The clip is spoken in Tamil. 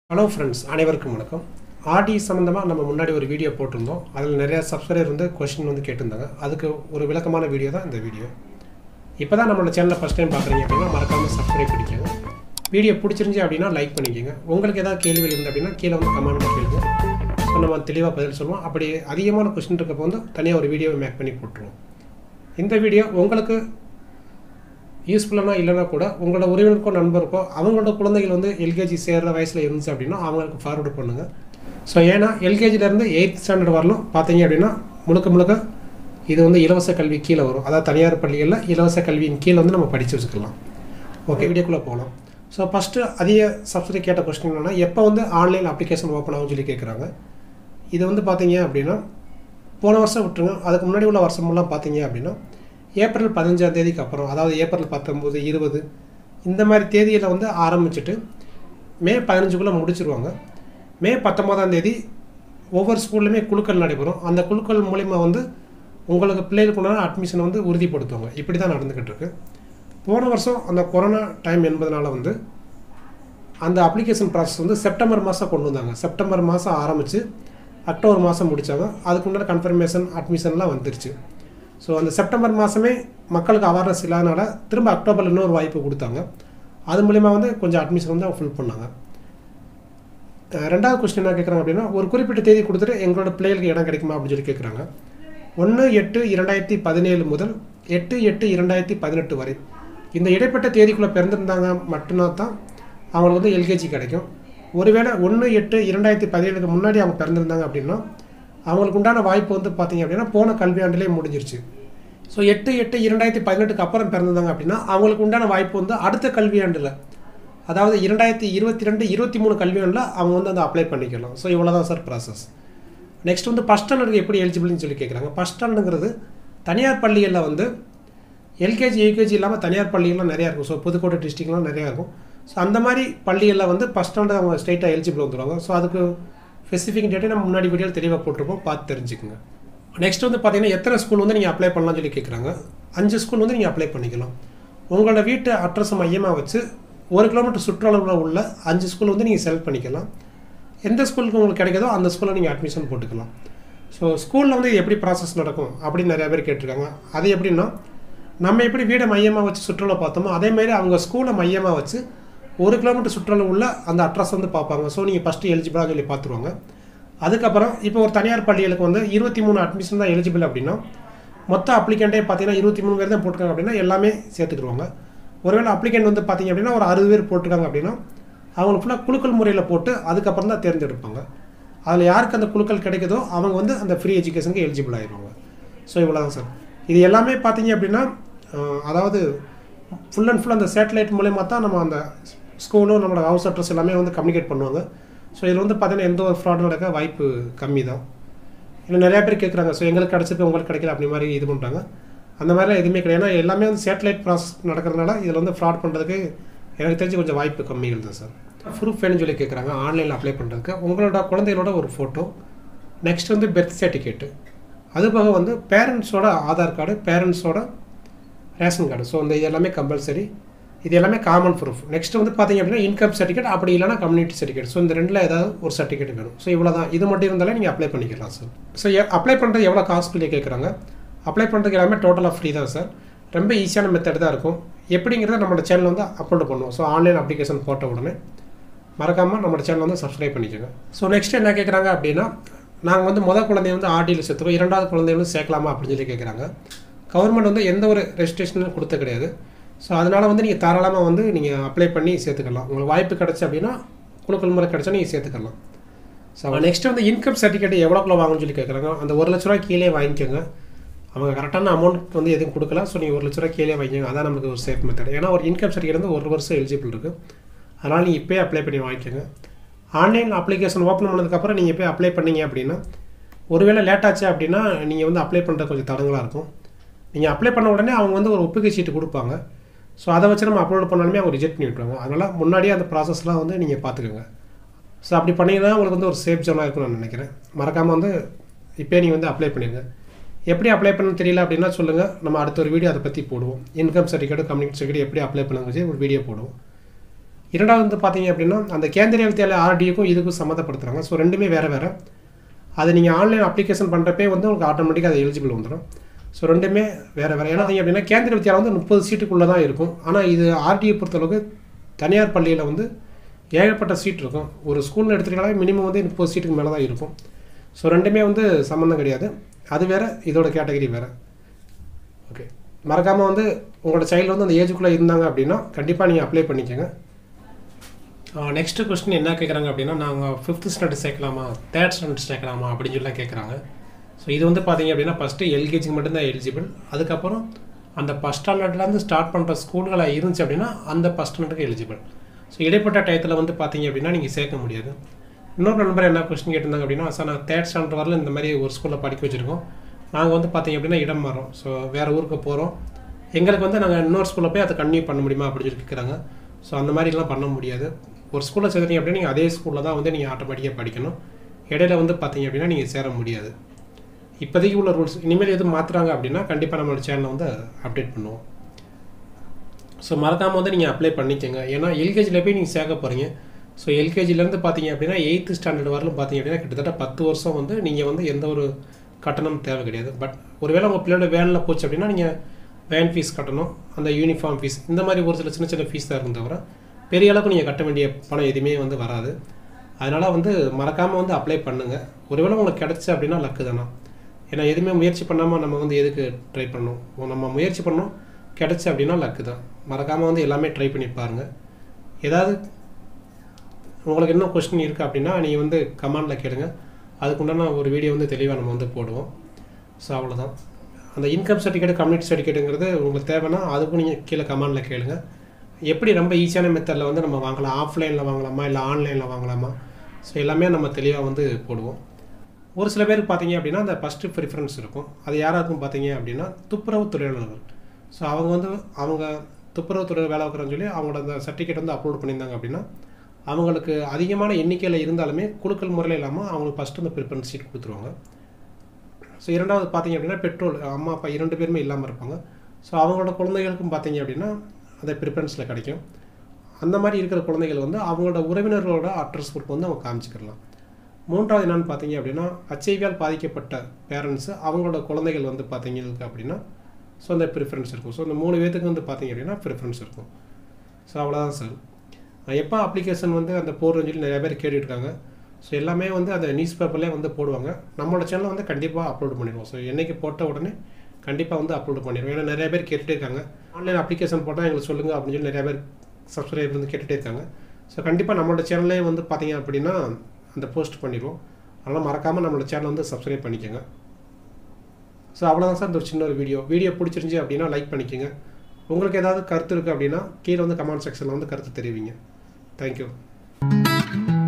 ஹலோ ஃப்ரெண்ட்ஸ் அனைவருக்கும் வணக்கம் ஆர்டி சம்மந்தமாக நம்ம முன்னாடி ஒரு வீடியோ போட்டிருந்தோம் அதில் நிறையா சப்ஸ்கிரைபர் வந்து கொஷின் வந்து கேட்டிருந்தாங்க அதுக்கு ஒரு விளக்கமான வீடியோ தான் இந்த வீடியோ இப்போ தான் நம்மளோட சேனலை ஃபஸ்ட் டைம் பார்க்குறீங்க அப்படின்னா மறக்காமல் சப்ஸ்கிரைப் பண்ணிக்கோங்க வீடியோ பிடிச்சிருந்துச்சி அப்படின்னா லைக் பண்ணிக்கோங்க உங்களுக்கு ஏதாவது கேள்விகள் இருந்து அப்படின்னா கீழே வந்து கமெண்ட் கேளுங்க ஸோ நம்ம தெளிவாக பதில் சொல்லுவோம் அப்படி அதிகமான கொஷின் இருக்கப்போ வந்து தனியாக ஒரு வீடியோவை மேக் பண்ணி போட்டுருவோம் இந்த வீடியோ உங்களுக்கு யூஸ்ஃபுல்லானா இல்லைனா கூட உங்களோட உறவினருக்கோ நண்பருக்கோ அவங்களோட குழந்தைகள் வந்து எல்கேஜி சேர்கிற வயசில் இருந்துச்சு அப்படின்னா அவங்களுக்கு ஃபார்வர்டு பண்ணுங்கள் ஸோ ஏன்னா எல்கேஜிலேருந்து எயித் ஸ்டாண்டர்ட் வரலும் பார்த்தீங்க அப்படின்னா முழுக்க முழுக்க இது வந்து இலவச கல்வி கீழே வரும் அதாவது தனியார் பள்ளிகளில் இலவச கல்வியின் கீழே வந்து நம்ம படித்து வச்சுக்கலாம் ஓகே வீடியோக்குள்ளே போகலாம் ஸோ ஃபஸ்ட்டு அதிக சப்சிடி கேட்ட கொஸ்டின் என்னென்னா எப்போ வந்து ஆன்லைன் அப்ளிகேஷன் ஓப்பன் ஆகும்னு சொல்லி கேட்குறாங்க இது வந்து பார்த்தீங்க அப்படின்னா போன வருஷம் விட்டுருங்க அதுக்கு முன்னாடி உள்ள வருஷமெல்லாம் பார்த்தீங்க அப்படின்னா ஏப்ரல் பதினஞ்சாம் தேதிக்கு அப்புறம் அதாவது ஏப்ரல் பத்தொம்போது இருபது இந்த மாதிரி தேதியில் வந்து ஆரம்பிச்சுட்டு மே பதினஞ்சுக்குள்ளே முடிச்சிருவாங்க மே பத்தொம்போதாம் தேதி ஒவ்வொரு ஸ்கூல்லையுமே குழுக்கள் நடைபெறும் அந்த குழுக்கள் மூலிமா வந்து உங்களுக்கு பிள்ளைகளுக்குண்டான அட்மிஷனை வந்து உறுதிப்படுத்துவாங்க இப்படி தான் நடந்துக்கிட்டு இருக்கு போன வருஷம் அந்த கொரோனா டைம் என்பதனால வந்து அந்த அப்ளிகேஷன் ப்ராசஸ் வந்து செப்டம்பர் மாதம் கொண்டு வந்தாங்க செப்டம்பர் மாதம் ஆரம்பித்து அக்டோபர் மாதம் முடித்தாங்க அதுக்கு முன்னாடி கன்ஃபர்மேஷன் அட்மிஷன்லாம் வந்துருச்சு ஸோ அந்த செப்டம்பர் மாதமே மக்களுக்கு அவேர்னஸ் இல்லாதனால திரும்ப அக்டோபரில் இன்னொரு வாய்ப்பு கொடுத்தாங்க அது மூலிமா வந்து கொஞ்சம் அட்மிஷன் வந்து அவங்க ஃபில் பண்ணாங்க அஹ் ரெண்டாவது கொஸ்டின் என்ன கேட்குறாங்க அப்படின்னா ஒரு குறிப்பிட்ட தேதி கொடுத்துட்டு எங்களோட பிள்ளைகளுக்கு இடம் கிடைக்குமா அப்படின்னு சொல்லி கேட்குறாங்க ஒன்று எட்டு இரண்டாயிரத்தி பதினேழு முதல் எட்டு எட்டு இரண்டாயிரத்தி பதினெட்டு வரை இந்த இடைப்பட்ட தேதிக்குள்ளே பிறந்திருந்தாங்க மட்டும்தான் தான் அவங்களுக்கு வந்து எல்கேஜி கிடைக்கும் ஒருவேளை ஒன்று எட்டு இரண்டாயிரத்தி பதினேழுக்கு முன்னாடி அவங்க பிறந்திருந்தாங்க அப்படின்னா அவங்களுக்கு உண்டான வாய்ப்பு வந்து பார்த்தீங்க அப்படின்னா போன கல்வியாண்டிலே முடிஞ்சிருச்சு ஸோ எட்டு எட்டு இரண்டாயிரத்தி பதினெட்டுக்கு அப்புறம் பிறந்திருந்தாங்க அப்படின்னா அவங்களுக்கு உண்டான வாய்ப்பு வந்து அடுத்த கல்வியாண்டில் அதாவது இரண்டாயிரத்தி இருபத்தி ரெண்டு இருபத்தி மூணு கல்வியாண்டில் அவங்க வந்து அதை அப்ளை பண்ணிக்கலாம் ஸோ இவ்வளோ தான் சார் ப்ராசஸ் நெக்ஸ்ட் வந்து ஃபஸ்ட் ஸ்டாண்டர்டுக்கு எப்படி எலிஜிபிள்னு சொல்லி கேட்குறாங்க ஃபஸ்ட் ஸ்டாண்டர்டுங்கிறது தனியார் பள்ளிகளில் வந்து எல்கேஜி யூகேஜி இல்லாமல் தனியார் பள்ளிகள்லாம் நிறையா இருக்கும் ஸோ புதுக்கோட்டை டிஸ்ட்ரிக்ட்லாம் நிறையா இருக்கும் ஸோ அந்த மாதிரி பள்ளிகளில் வந்து ஃபஸ்ட் ஸ்டாண்டர்ட் அவங்க ஸ்ட்ரெயிட்டாக எலிஜிபிள் வந்துடுவாங்க ஸோ அதுக்கு ஸ்பெசிஃபிக் டேட்டை நம்ம முன்னாடி வீடியோவில் தெளிவாக போட்டிருப்போம் பார்த்து தெரிஞ்சுக்குங்க நெக்ஸ்ட் வந்து பார்த்தீங்கன்னா எத்தனை ஸ்கூல் வந்து நீங்கள் அப்ளை பண்ணலாம்னு சொல்லி கேட்குறாங்க அஞ்சு ஸ்கூல் வந்து நீங்கள் அப்ளை பண்ணிக்கலாம் உங்களோட வீட்டு அட்ரஸ் மையமாக வச்சு ஒரு கிலோமீட்டர் சுற்றளவில் உள்ள அஞ்சு ஸ்கூல் வந்து நீங்கள் செலக்ட் பண்ணிக்கலாம் எந்த ஸ்கூலுக்கு உங்களுக்கு கிடைக்குதோ அந்த ஸ்கூலில் நீங்கள் அட்மிஷன் போட்டுக்கலாம் ஸோ ஸ்கூலில் வந்து எப்படி ப்ராசஸ் நடக்கும் அப்படின்னு நிறைய பேர் கேட்டிருக்காங்க அது எப்படின்னா நம்ம எப்படி வீடை மையமாக வச்சு சுற்றுலா பார்த்தோமோ அதேமாதிரி அவங்க ஸ்கூலை மையமாக வச்சு ஒரு கிலோமீட்டர் சுற்றுலா உள்ள அந்த அட்ரஸ் வந்து பார்ப்பாங்க ஸோ நீங்கள் ஃபஸ்ட்டு எலிஜிபிளாக சொல்லி பார்த்துருவாங்க அதுக்கப்புறம் இப்போ ஒரு தனியார் பள்ளிகளுக்கு வந்து இருபத்தி மூணு அட்மிஷன் தான் எலிஜிபிள் அப்படின்னா மொத்த அப்ளிகண்ட்டே பார்த்தீங்கன்னா இருபத்தி மூணு பேர் தான் போட்டிருக்காங்க அப்படின்னா எல்லாமே சேர்த்துக்கிடுவாங்க ஒருவேளை அப்ளிகண்ட் வந்து பார்த்தீங்க அப்படின்னா ஒரு அறுபது பேர் போட்டிருக்காங்க அப்படின்னா அவங்க ஃபுல்லாக குழுக்கள் முறையில் போட்டு அதுக்கப்புறம் தான் தேர்ந்தெடுப்பாங்க அதில் யாருக்கு அந்த குழுக்கள் கிடைக்குதோ அவங்க வந்து அந்த ஃப்ரீ எஜுகேஷனுக்கு எலிஜிபிள் ஆயிடுவாங்க ஸோ இவ்வளோ தான் சார் இது எல்லாமே பார்த்தீங்க அப்படின்னா அஹ், அதாவது ஃபுல் அண்ட் ஃபுல் அந்த சேட்டலைட் மூலயமா தான் நம்ம அந்த ஸ்கூலும் நம்மளோட ஹவுஸ் அட்ரஸ் எல்லாமே வந்து கம்யூனிகேட் பண்ணுவாங்க ஸோ இதில் வந்து பார்த்தீங்கன்னா எந்த ஒரு ஃப்ராடும் நடக்க வாய்ப்பு கம்மி தான் இன்னும் நிறையா பேர் கேட்குறாங்க ஸோ எங்களுக்கு கிடச்சிருக்கு உங்களுக்கு கிடைக்கல அப்படி மாதிரி இது பண்ணுறாங்க அந்த மாதிரிலாம் எதுவுமே கிடையாது ஏன்னா எல்லாமே வந்து சேட்டலைட் ப்ராசஸ் நடக்கிறதுனால இதில் வந்து ஃப்ராட் பண்ணுறதுக்கு எனக்கு தெரிஞ்சு கொஞ்சம் வாய்ப்பு கம்மிகள் தான் சார் ப்ரூஃப் வேணும்னு சொல்லி கேட்குறாங்க ஆன்லைனில் அப்ளை பண்ணுறதுக்கு உங்களோட குழந்தைகளோட ஒரு ஃபோட்டோ நெக்ஸ்ட் வந்து பெர்த் சர்டிஃபிகேட்டு அது போக வந்து பேரண்ட்ஸோட ஆதார் கார்டு பேரண்ட்ஸோட ரேஷன் கார்டு ஸோ இந்த இது எல்லாமே கம்பல்சரி இது எல்லாமே காமன் ப்ரூஃப் நெக்ஸ்ட் வந்து பார்த்தீங்க அப்படின்னா இன்கம் சர்டிஃபிகேட் அப்படி இல்லைனா கம்யூனிட்டி சர்டிஃபிகேட் ஸோ இந்த ரெண்டில் ஏதாவது ஒரு சர்டிஃபிகேட் வேணும் ஸோ இவ்வளோ தான் இது மட்டும் இருந்தாலே நீங்கள் அப்ளை பண்ணிக்கலாம் சார் ஸோ அப்ளை பண்ணுறது எவ்வளோ காஸ்ட்லி கேட்குறாங்க அப்ளை பண்ணுறதுக்கு எல்லாமே டோட்டலாக ஃப்ரீ தான் சார் ரொம்ப ஈஸியான மெத்தட் தான் இருக்கும் எப்படிங்கிறத நம்மளோட சேனல் வந்து அப்லோட் பண்ணுவோம் ஸோ ஆன்லைன் அப்ளிகேஷன் போட்ட உடனே மறக்காமல் நம்மளோட சேனல் வந்து சப்ஸ்கிரைப் பண்ணிக்கோங்க ஸோ நெக்ஸ்ட் என்ன கேட்குறாங்க அப்படின்னா நாங்கள் வந்து முதல் குழந்தைய வந்து ஆர்டியில் சேர்த்துக்கோம் இரண்டாவது குழந்தைய வந்து சேர்க்கலாமா அப்படின்னு சொல்லி கேட்குறாங்க கவர்மெண்ட் வந்து எந்த ஒரு ரெஜிஸ்ட்ரேஷனும் கொடுத்த கிடையாது ஸோ அதனால் வந்து நீங்கள் தாராளமாக வந்து நீங்கள் அப்ளை பண்ணி சேர்த்துக்கலாம் உங்களுக்கு வாய்ப்பு கிடச்சி அப்படின்னா குழுக்கள் முறை கிடச்சா நீங்கள் சேர்த்துக்கலாம் ஸோ நெக்ஸ்ட் வந்து இன்கம் சர்டிஃபிகேட் எவ்வளோக்குள்ள வாங்கணும்னு சொல்லி கேட்குறாங்க அந்த ஒரு லட்ச ரூபா கீழே வாங்கிக்கோங்க அவங்க கரெக்டான அமௌண்ட் வந்து எதுவும் கொடுக்கல ஸோ நீங்கள் ஒரு லட்ச ரூபா கீழே வாங்கிக்கோங்க அதான் நமக்கு ஒரு சேஃப் மெத்தட் ஏன்னா ஒரு இன்கம் சர்டிஃபிகேட் வந்து ஒரு வருஷம் எலிஜிபிள் இருக்குது அதனால் நீங்கள் இப்போயே அப்ளை பண்ணி வாங்கிக்கோங்க ஆன்லைன் அப்ளிகேஷன் ஓப்பன் பண்ணதுக்கப்புறம் நீங்கள் போய் அப்ளை பண்ணீங்க அப்படின்னா ஒருவேளை லேட் ஆச்சு அப்படின்னா நீங்கள் வந்து அப்ளை பண்ணுறது கொஞ்சம் தடங்களாக இருக்கும் நீங்கள் அப்ளை பண்ண உடனே அவங்க வந்து ஒரு ஒப்புகை சீட்டு கொடுப்பாங்க ஸோ அதை வச்சு நம்ம அப்லோட் பண்ணாலுமே அவங்க ரிஜெக்ட் பண்ணி விட்ருவாங்க அதனால் முன்னாடியே அந்த ப்ராசஸ்லாம் வந்து நீங்கள் பார்த்துக்கோங்க ஸோ அப்படி பண்ணிங்கன்னா உங்களுக்கு வந்து ஒரு சேஃப் ஜோனாக இருக்கும்னு நான் நினைக்கிறேன் மறக்காமல் வந்து இப்போயே நீங்கள் வந்து அப்ளை பண்ணிடுங்க எப்படி அப்ளை பண்ண தெரியல அப்படின்னா சொல்லுங்கள் நம்ம அடுத்த ஒரு வீடியோ அதை பற்றி போடுவோம் இன்கம் சர்டிஃபிகேட் கம்யூனிட்டி சர்டிஃபிகேட் எப்படி அப்ளை பண்ணுங்க ஒரு வீடியோ போடுவோம் இரண்டாவது வந்து பார்த்தீங்க அப்படின்னா அந்த கேந்திரிய வித்யாலயா ஆர்டிக்கும் இதுக்கும் சம்மந்தப்படுத்துகிறாங்க ஸோ ரெண்டுமே வேறு வேறு அதை நீங்கள் ஆன்லைன் அப்ளிகேஷன் பண்ணுறப்பே வந்து உங்களுக்கு ஆட்டோமேட்டிக்காக அது எலிஜிபிள் வந்துடும் ஸோ ரெண்டுமே வேறு வேறு ஏன்னா பார்த்தீங்க அப்படின்னா கேந்திர வித்யாலயம் வந்து முப்பது சீட்டுக்குள்ளே தான் இருக்கும் ஆனால் இது ஆர்டியை பொறுத்தளவுக்கு தனியார் பள்ளியில் வந்து ஏகப்பட்ட சீட் இருக்கும் ஒரு ஸ்கூலில் எடுத்துக்கிட்டாலே மினிமம் வந்து முப்பது சீட்டுக்கு மேலே தான் இருக்கும் ஸோ ரெண்டுமே வந்து சம்மந்தம் கிடையாது அது வேறு இதோட கேட்டகரி வேறு ஓகே மறக்காமல் வந்து உங்களோட சைல்டு வந்து அந்த ஏஜுக்குள்ளே இருந்தாங்க அப்படின்னா கண்டிப்பாக நீங்கள் அப்ளை பண்ணிக்கோங்க நெக்ஸ்ட் கொஸ்டின் என்ன கேட்குறாங்க அப்படின்னா நாங்கள் ஃபிஃப்த் ஸ்டாண்டர்ட் சேர்க்கலாமா தேர்ட் ஸ்டாண்டர்ட் சேர்க்கலாமா அப்படின்னு சொல்லி கேட்குறாங்க ஸோ இது வந்து பார்த்தீங்க அப்படின்னா ஃபஸ்ட்டு எல்கேஜிக்கு மட்டும்தான் எலிஜிபிள் அதுக்கப்புறம் அந்த ஃபஸ்ட் ஸ்டாண்டர்ட்லேருந்து ஸ்டார்ட் பண்ணுற ஸ்கூல்களாக இருந்துச்சு அப்படின்னா அந்த ஃபஸ்ட் ஸ்டாண்டர்டுக்கு எலிஜிபிள் ஸோ இடைப்பட்ட டயத்தில் வந்து பார்த்தீங்க அப்படின்னா நீங்கள் சேர்க்க முடியாது இன்னொரு நண்பர் என்ன கொஸ்டின் கேட்டிருந்தாங்க அப்படின்னா சார் நான் தேர்ட் ஸ்டாண்டர்ட் வரல இந்த மாதிரி ஒரு ஸ்கூலில் படிக்க வச்சுருக்கோம் நாங்கள் வந்து பார்த்தீங்க அப்படின்னா இடம் மாறோம் ஸோ வேறு ஊருக்கு போகிறோம் எங்களுக்கு வந்து நாங்கள் இன்னொரு ஸ்கூலில் போய் அதை கன்டினியூ பண்ண முடியுமா அப்படின்னு சொல்லி கேட்குறாங்க ஸோ அந்த மாதிரிலாம் பண்ண முடியாது ஒரு ஸ்கூலில் சேர்த்துட்டீங்க அப்படின்னா நீங்கள் அதே ஸ்கூலில் தான் வந்து நீங்கள் ஆட்டோமேட்டிக்காக படிக்கணும் இடையில வந்து பார்த்தீங்க அப்படின்னா நீங்கள் சேர முடியாது இப்போதைக்கு உள்ள ரூல்ஸ் இனிமேல் எதுவும் மாற்றுறாங்க அப்படின்னா கண்டிப்பாக நம்மளோட சேனலை வந்து அப்டேட் பண்ணுவோம் ஸோ மறக்காமல் வந்து நீங்கள் அப்ளை பண்ணிக்கோங்க ஏன்னா எல்கேஜியில் போய் நீங்கள் சேர்க்க போகிறீங்க ஸோ எல்கேஜிலேருந்து பார்த்தீங்க அப்படின்னா எயித்து ஸ்டாண்டர்ட் வரலும் பார்த்தீங்க அப்படின்னா கிட்டத்தட்ட பத்து வருஷம் வந்து நீங்கள் வந்து எந்த ஒரு கட்டணம் தேவை கிடையாது பட் ஒருவேளை உங்கள் பிள்ளையோட வேனில் போச்சு அப்படின்னா நீங்கள் வேன் ஃபீஸ் கட்டணும் அந்த யூனிஃபார்ம் ஃபீஸ் இந்த மாதிரி ஒரு சில சின்ன சின்ன ஃபீஸ் தான் இருக்கும் தவிர பெரிய அளவுக்கு நீங்கள் கட்ட வேண்டிய பணம் எதுவுமே வந்து வராது அதனால் வந்து மறக்காமல் வந்து அப்ளை பண்ணுங்கள் ஒருவேளை உங்களுக்கு கிடச்சி அப்படின்னா லக்கு தானே ஏன்னா எதுவுமே முயற்சி பண்ணாமல் நம்ம வந்து எதுக்கு ட்ரை பண்ணணும் நம்ம முயற்சி பண்ணோம் கிடச்சி அப்படின்னா லக்கு தான் மறக்காமல் வந்து எல்லாமே ட்ரை பண்ணி பாருங்கள் ஏதாவது உங்களுக்கு என்ன கொஸ்டின் இருக்குது அப்படின்னா நீங்கள் வந்து கமெண்டில் கேளுங்க அதுக்குண்டான ஒரு வீடியோ வந்து தெளிவாக நம்ம வந்து போடுவோம் ஸோ அவ்வளோதான் அந்த இன்கம் சர்டிஃபிகேட் கம்யூனிட்டி சர்டிஃபிகேட்டுங்கிறது உங்களுக்கு தேவைன்னா அதுக்கும் நீங்கள் கீழே கமெண்டில் கேளுங்க எப்படி ரொம்ப ஈஸியான மெத்தடில் வந்து நம்ம வாங்கலாம் ஆஃப்லைனில் வாங்கலாமா இல்லை ஆன்லைனில் வாங்கலாமா ஸோ எல்லாமே நம்ம தெளிவாக வந்து போடுவோம் ஒரு சில பேருக்கு பார்த்தீங்க அப்படின்னா அந்த ஃபஸ்ட்டு ப்ரிஃபரன்ஸ் இருக்கும் அது யாராருக்கும் பார்த்தீங்க அப்படின்னா துப்புரவு தொழிலாளர்கள் ஸோ அவங்க வந்து அவங்க துப்புரவு துறை வேலை வைக்கிறோன்னு சொல்லி அவங்களோட அந்த சர்டிஃபிகேட் வந்து அப்லோட் பண்ணியிருந்தாங்க அப்படின்னா அவங்களுக்கு அதிகமான எண்ணிக்கையில் இருந்தாலுமே குழுக்கள் முறையில் இல்லாமல் அவங்களுக்கு ஃபஸ்ட்டு அந்த ப்ரிஃபரன்ஸ் சீட் கொடுத்துருவாங்க ஸோ இரண்டாவது பார்த்தீங்க அப்படின்னா பெட்ரோல் அம்மா அப்பா இரண்டு பேருமே இல்லாமல் இருப்பாங்க ஸோ அவங்களோட குழந்தைகளுக்கும் பார்த்தீங்க அப்படின்னா அந்த ப்ரிஃபரன்ஸில் கிடைக்கும் அந்த மாதிரி இருக்கிற குழந்தைகள் வந்து அவங்களோட உறவினர்களோட அட்ரஸ் கொடுத்து வந்து அவங்க காமிச்சிக்கலாம் மூன்றாவது என்னென்னு பார்த்தீங்க அப்படின்னா ஹச்ஐவியால் பாதிக்கப்பட்ட பேரண்ட்ஸு அவங்களோட குழந்தைகள் வந்து பார்த்தீங்க அப்படின்னா ஸோ அந்த ப்ரிஃபரன்ஸ் இருக்கும் ஸோ இந்த மூணு பேத்துக்கு வந்து பார்த்தீங்க அப்படின்னா ப்ரிஃபரன்ஸ் இருக்கும் ஸோ அவ்வளோதான் சார் எப்போ அப்ளிகேஷன் வந்து அந்த போடுறோன்னு சொல்லி நிறைய பேர் கேட்டுருக்காங்க ஸோ எல்லாமே வந்து அந்த நியூஸ் பேப்பர்லேயே வந்து போடுவாங்க நம்மளோட சேனல் வந்து கண்டிப்பாக அப்லோட் பண்ணிடுவோம் ஸோ என்றைக்கு போட்ட உடனே கண்டிப்பாக வந்து அப்லோட் பண்ணிடுவோம் ஏன்னா நிறைய பேர் கேட்டுகிட்டே இருக்காங்க ஆன்லைன் அப்ளிகேஷன் போட்டால் எங்களுக்கு சொல்லுங்கள் அப்படின்னு சொல்லி நிறைய பேர் சப்ஸ்கிரைபர் வந்து கேட்டுகிட்டே இருக்காங்க ஸோ கண்டிப்பாக நம்மளோட சேனல்லே வந்து பார்த்தீங்க அப்படின்னா அந்த போஸ்ட் பண்ணிடுவோம் அதனால் மறக்காமல் நம்மளோட சேனல் வந்து சப்ஸ்கிரைப் பண்ணிக்கோங்க ஸோ அவ்வளோதான் சார் இந்த ஒரு சின்ன ஒரு வீடியோ வீடியோ பிடிச்சிருந்துச்சி அப்படின்னா லைக் பண்ணிக்கோங்க உங்களுக்கு ஏதாவது கருத்து இருக்குது அப்படின்னா கீழே வந்து கமெண்ட் செக்ஷனில் வந்து கருத்து தெரிவிங்க தேங்க்யூ